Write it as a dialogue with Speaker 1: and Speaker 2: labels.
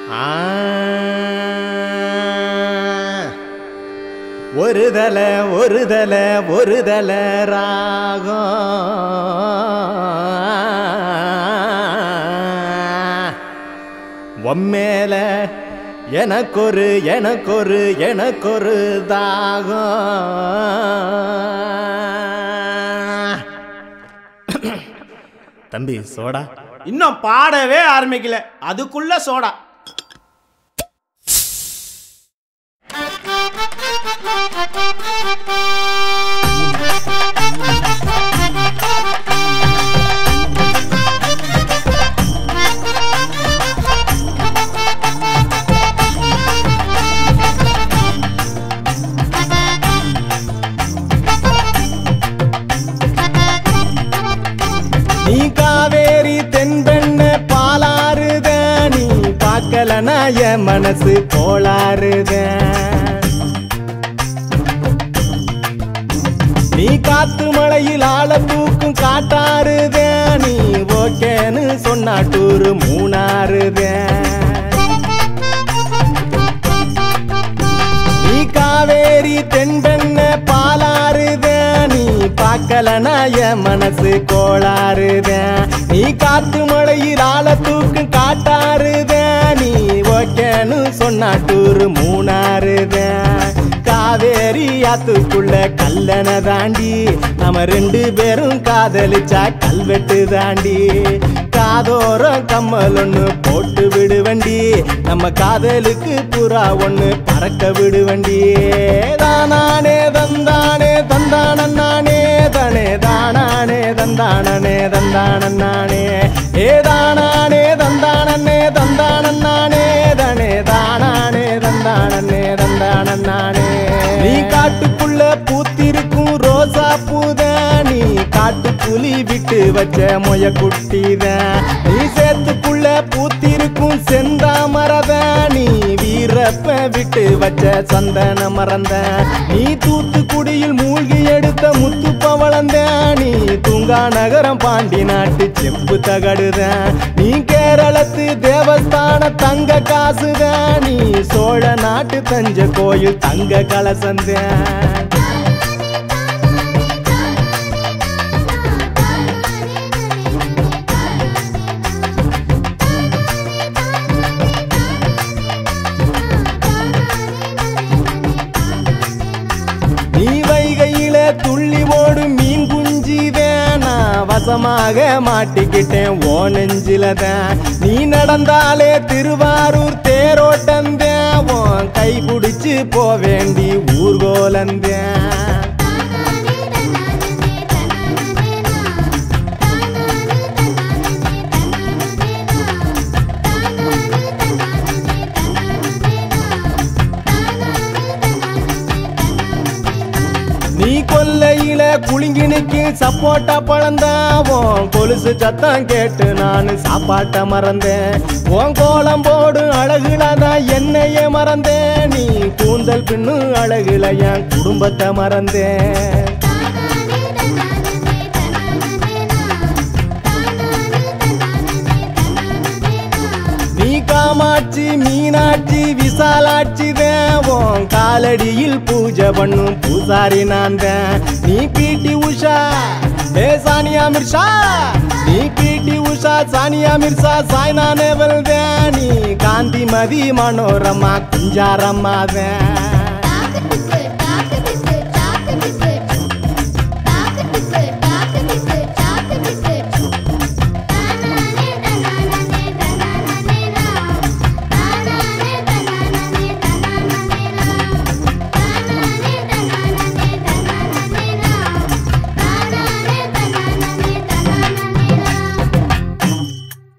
Speaker 1: ஆ. ஒரு தல ஒரு தல ஒரு தல ராகம் உம்மேல எனக்கொரு எனக்கொரு எனக்கொரு தாகம் தம்பி சோடா
Speaker 2: இன்னும் பாடவே ஆரம்பிக்கல அதுக்குள்ள சோடா
Speaker 1: நீ காவேரி தென்பெண்ண பாலாறுத நீ பார்க்கலனா என் மனசு கோளாறுத நீ காத்து மழையில் ஆள தூக்கும் காட்டாறுத நீ ஓகேன்னு சொன்னா டூரு மூணாறுத நீ காவேரி தென்பெண்ண பாலாறுத நீ பார்க்கலனா என் மனசு கோளாறுத நீ காத்து மழையில் ஆள தூக்கு காட்டாறுத நீ ஓகேன்னு சொன்னா டூரு மூணாறுத காவேரி ஆத்துக்குள்ள கல்லண தாண்டி நம்ம ரெண்டு பேரும் காதலிச்சா கல்வெட்டு தாண்டி காதோரம் கம்மல் ஒண்ணு போட்டு விடுவண்டி நம்ம காதலுக்கு புறா ஒண்ணு பறக்க விடுவண்டி தானானே தந்தானே தந்தானே தனே தானானே தந்தானே தந்தானே ஏ தானானே தந்தானே தந்தானே தனே தானானே தந்தானே தந்தானே நீ காட்டுக்குள்ள பூத்திருக்கும் ரோசா பூதானி காட்டு புலி விட்டு வச்ச மொய குட்டிதான் நீ சேத்துக்குள்ள பூத்திருக்கும் செந்தாமரதானி வீரப்ப விட்டு வச்ச சந்தன மறந்த நீ தூத்துக்குடியில் மூழ்கி எடுத்த முத்து பவளந்தானி தூங்கா நகரம் பாண்டி நாட்டு செப்பு தகடுதான் நீ கேரளத்து தேவஸ்தான தங்க காசுதான் நீ சோழ நாட்டு தஞ்ச கோயில் தங்க கலசந்தான் நீ வைகையில துள்ளி ஓடும் மீன் குஞ்சி வேணா வசமாக மாட்டிக்கிட்டேன் ஓ நெஞ்சில தான் நீ நடந்தாலே திருவாரூர் தேரோட்டம் உன் கை பிடிச்சு போ வேண்டி ஊர்கோலந்தேன் நீ கொல்லையில குலுங்கி நிக்கி சப்போட்டா பழந்தாவோம் கொலுசு சத்தம் கேட்டு நான் சாப்பாட்ட மறந்தேன் உன் கோலம் போடும் அழகுல தான் என்னைய மறந்தேன் நீ கூந்தல் பின்னு அழகுல என் குடும்பத்தை மறந்தேன் நீ காமாட்சி மீனாட்சி விசாலாட்சி தேவம் காலடியில் பூஜை பண்ணும் பூசாரி நான் தான் நீ பிடி உஷா ஏ சானியா மிர்ஷா நீ பிடி உஷா சானியா மிர்சா சாய்னா நேவல் நீ காந்திமதி மனோரமா குஞ்சாரம்மா தான்